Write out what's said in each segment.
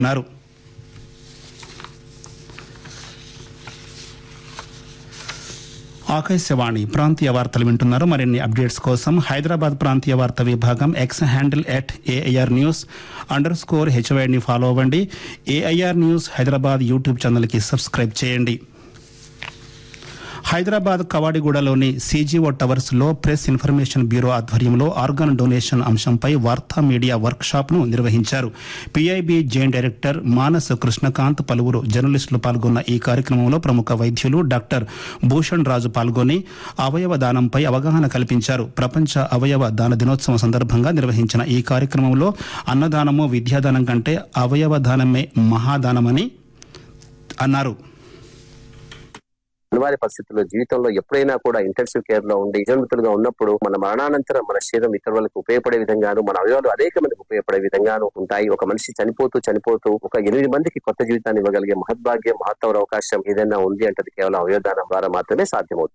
అన్నారు ఆకాశవాణి ప్రాంతీయ వార్తలు వింటున్నారు మరిన్ని అప్డేట్స్ కోసం హైదరాబాద్ ప్రాంతీయ వార్త విభాగం X handle at AIR news underscore స్కోర్ హెచ్వైడ్ని ఫాలో అవ్వండి ఏఐఆర్ న్యూస్ హైదరాబాద్ యూట్యూబ్ ఛానల్కి సబ్స్క్రైబ్ చేయండి హైదరాబాద్ కవాడిగూడలోని సీజీఓ టవర్స్ లో ప్రెస్ ఇన్ఫర్మేషన్ బ్యూరో ఆధ్వర్యంలో ఆర్గాన్ డొనేషన్ అంశంపై వార్తా మీడియా వర్క్ షాప్ ను నిర్వహించారు పీఐబీ జైన్ డైరెక్టర్ మానస్ కృష్ణకాంత్ పలువురు జర్నలిస్టులు పాల్గొన్న ఈ కార్యక్రమంలో ప్రముఖ వైద్యులు డాక్టర్ భూషణ్ రాజు పాల్గొని అవయవ దానంపై అవగాహన కల్పించారు ప్రపంచ అవయవ దాన దినోత్సవం సందర్భంగా నిర్వహించిన ఈ కార్యక్రమంలో అన్నదానము విద్యాదానం కంటే అవయవ దానమే మహాదానమని అన్నారు అనివార్య పరిస్థితుల్లో జీవితంలో ఎప్పుడైనా కూడా ఇంటెన్సివ్ కేర్ లో ఉండి నిజమితులుగా ఉన్నప్పుడు మన మరణానంతరం మన శరీరం ఇతరులకు ఉపయోగపడే విధంగాను మన అవయవాలు అనేక మందికి ఉపయోగపడే విధంగాను ఉంటాయి ఒక మనిషి చనిపోతూ చనిపోతూ ఒక ఎనిమిది మందికి కొత్త జీవితాన్ని ఇవ్వగలిగే మహద్భాగ్యం మహత్తర అవకాశం ఏదైనా ఉంది అంటే అది కేవలం అవయవదానం ద్వారా మాత్రమే సాధ్యమవుతుంది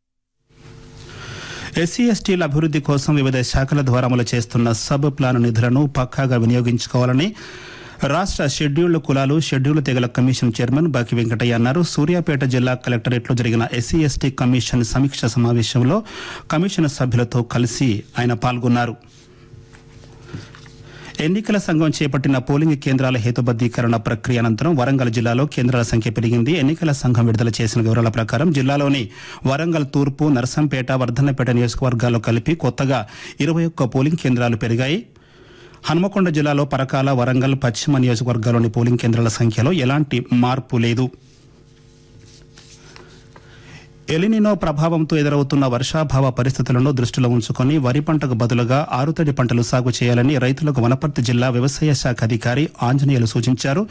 ఎస్సీ ఎస్టీల అభివృద్ధి కోసం వివిధ శాఖల ద్వారా అమలు చేస్తున్న సబ్ ప్లాన్ నిధులను పక్కాగా వినియోగించుకోవాలని రాష్ట్ర షెడ్యూల్డ్ కులాలు షెడ్యూల్డ్ తెగల కమిషన్ చైర్మన్ బాకి వెంకటయ్య అన్నారు సూర్యాపేట జిల్లా కలెక్టరేట్లో జరిగిన ఎస్సీ ఎస్టీ కమిషన్ సమీక్ష సమావేశంలో కమిషన్ సభ్యులతో కలిసి ఆయన పాల్గొన్నారు ఎన్నికల సంఘం చేపట్టిన పోలింగ్ కేంద్రాల హేతుబద్దీకరణ ప్రక్రియ అనంతరం వరంగల్ జిల్లాలో కేంద్రాల సంఖ్య పెరిగింది ఎన్నికల సంఘం విడుదల చేసిన వివరాల ప్రకారం జిల్లాలోని వరంగల్ తూర్పు నర్సంపేట వర్ధన్నపేట నియోజకవర్గాల్లో కలిపి కొత్తగా ఇరవై ఒక్క పోలింగ్ కేంద్రాలు పెరిగాయి హనుమకొండ జిల్లాలో పరకాల వరంగల్ పశ్చిమ నియోజకవర్గాల్లోని పోలింగ్ కేంద్రాల సంఖ్యలో ఎలాంటి మార్పు లేదు ఎలినినో ప్రభావంతో ఎదురవుతున్న వర్షాభావ పరిస్థితులను దృష్టిలో ఉంచుకొని వరి పంటకు బదులుగా ఆరుతడి పంటలు సాగు చేయాలని రైతులకు వనపర్తి జిల్లా వ్యవసాయ శాఖ అధికారి ఆంజనేయులు సూచించారు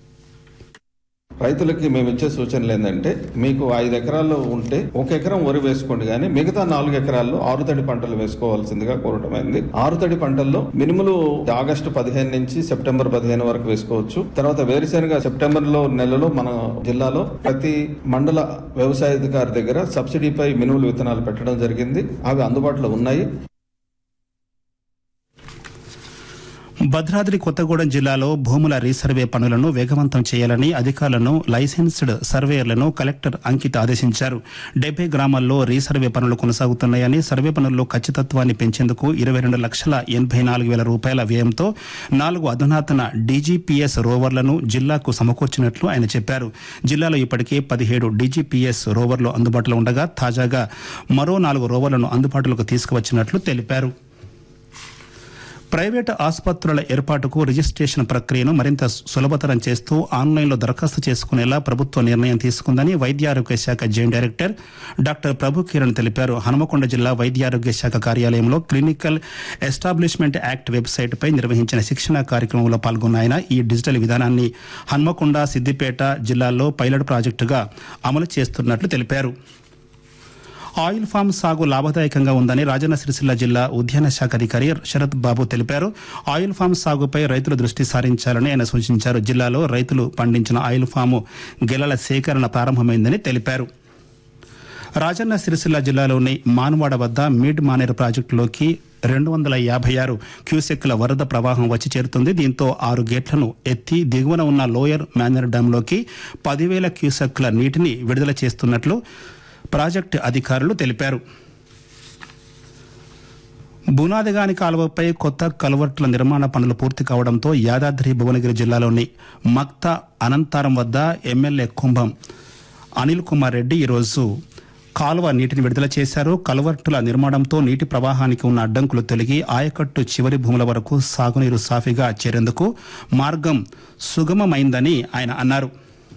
రైతులకి మేము ఇచ్చే సూచనలు ఏంటంటే మీకు ఐదు ఎకరాల్లో ఉంటే ఒక ఎకరం వరి వేసుకోండి కానీ మిగతా నాలుగు ఎకరాల్లో ఆరుతడి పంటలు వేసుకోవాల్సిందిగా కోరటమైంది ఆరుతడి పంటల్లో మినుములు ఆగస్టు పదిహేను నుంచి సెప్టెంబర్ పదిహేను వరకు వేసుకోవచ్చు తర్వాత వేరుశెనగ సెప్టెంబర్ లో నెలలో మన జిల్లాలో ప్రతి మండల వ్యవసాయ అధికారి దగ్గర సబ్సిడీపై మినుములు విత్తనాలు పెట్టడం జరిగింది అవి అందుబాటులో ఉన్నాయి భద్రాద్రి కొత్తగూడెం జిల్లాలో భూముల రీసర్వే పనులను వేగవంతం చేయాలని అధికారులను లైసెన్స్డ్ సర్వేయర్లను కలెక్టర్ అంకిత్ ఆదేశించారు డెబ్బై గ్రామాల్లో రీసర్వే పనులు కొనసాగుతున్నాయని సర్వే పనుల్లో ఖచ్చితత్వాన్ని పెంచేందుకు ఇరవై రెండు లక్షల ఎనభై నాలుగు వేల రూపాయల వ్యయంతో నాలుగు అధునాతన డీజీపీఎస్ రోవర్లను జిల్లాకు సమకూర్చినట్లు ఆయన చెప్పారు జిల్లాలో ఇప్పటికే పదిహేడు డీజీపీఎస్ రోవర్లు అందుబాటులో ఉండగా తాజాగా మరో నాలుగు రోవర్లను అందుబాటులోకి తీసుకువచ్చినట్లు తెలిపారు ప్రైవేటు ఆసుపత్రుల ఏర్పాటుకు రిజిస్ట్రేషన్ ప్రక్రియను మరింత సులభతరం చేస్తూ ఆన్లైన్లో దరఖాస్తు చేసుకునేలా ప్రభుత్వం నిర్ణయం తీసుకుందని వైద్యారోగ్య శాఖ joint director doctor Prabhu Kiran తెలిపారు హనుమకొండ జిల్లా వైద్యారోగ్య శాఖ కార్యాలయంలో క్లినికల్ ఎస్టాబ్లిష్మెంట్ యాక్ట్ వెబ్సైట్పై నిర్వహించిన శిక్షణా కార్యక్రమంలో పాల్గొన్న ఆయన ఈ డిజిటల్ విధానాన్ని హన్మకొండ సిద్దిపేట జిల్లాల్లో పైలట్ ప్రాజెక్టుగా అమలు చేస్తున్నట్లు తెలిపారు ఆయిల్ ఫామ్ సాగు లాభదాయకంగా ఉందని రాజన్న సిరిసిల్ల జిల్లా ఉద్యాన శాఖ అధికారి శరత్ బాబు తెలిపారు ఆయిల్ ఫామ్ సాగుపై రైతులు దృష్టి సారించాలని ఆయన సూచించారు జిల్లాలో రైతులు పండించిన ఆయిల్ ఫాము గెలల సేకరణ ప్రారంభమైందని తెలిపారు రాజన్న సిరిసిల్ల జిల్లాలోని మాన్వాడ వద్ద మిడ్ మానేరు ప్రాజెక్టులోకి రెండు వందల యాభై ఆరు క్యూసెక్ల వరద ప్రవాహం వచ్చి చేరుతుంది దీంతో ఆరు గేట్లను ఎత్తి దిగువన ఉన్న లోయర్ మేనర్ డ్యాంలోకి పదివేల క్యూసెక్ల నీటిని విడుదల చేస్తున్నట్లు ప్రాజెక్టు అధికారులు తెలిపారు బునాదిగాని కాలువపై కొత్త కలువర్టుల నిర్మాణ పనులు పూర్తి కావడంతో యాదాద్రి భువనగిరి జిల్లాలోని మక్తా అనంతారం వద్ద ఎమ్మెల్యే కుంభం అనిల్ కుమార్ రెడ్డి ఈరోజు కాలువ నీటిని విడుదల చేశారు కలువర్టుల నిర్మాణంతో నీటి ప్రవాహానికి ఉన్న అడ్డంకులు తొలగి ఆయకట్టు చివరి భూముల వరకు సాగునీరు సాఫీగా చేరేందుకు మార్గం సుగమమైందని ఆయన అన్నారు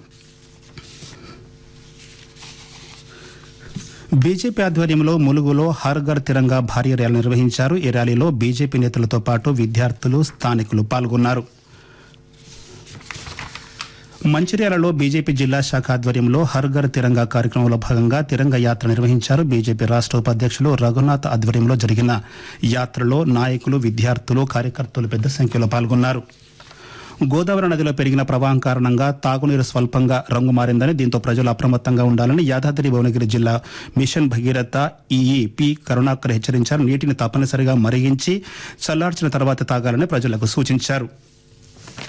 బీజేపీ ఆధ్వర్యంలో ములుగులో హర్ ఘర్ తిరంగా భారీ ర్యాలీ నిర్వహించారు ఈ ర్యాలీలో బీజేపీ నేతలతో పాటు విద్యార్థులు స్థానికులు పాల్గొన్నారు మంచిర్యాలలో బీజేపీ జిల్లా శాఖ ఆధ్వర్యంలో హర్ ఘర్ తిరంగా కార్యక్రమంలో భాగంగా తిరంగ యాత్ర నిర్వహించారు బీజేపీ రాష్ట్ర ఉపాధ్యక్షులు రఘునాథ్ ఆధ్వర్యంలో జరిగిన యాత్రలో నాయకులు విద్యార్థులు కార్యకర్తలు పెద్ద సంఖ్యలో పాల్గొన్నారు గోదావరి నదిలో పెరిగిన ప్రవాహం కారణంగా తాగునీరు స్వల్పంగా రంగు మారిందని దీంతో ప్రజలు అప్రమత్తంగా ఉండాలని యాదాద్రి భువనగిరి జిల్లా mission Bhagiratha EE P Karunakar హెచ్చరించారు నీటిని తప్పనిసరిగా మరిగించి చల్లార్చిన తర్వాత తాగాలని ప్రజలకు సూచించారు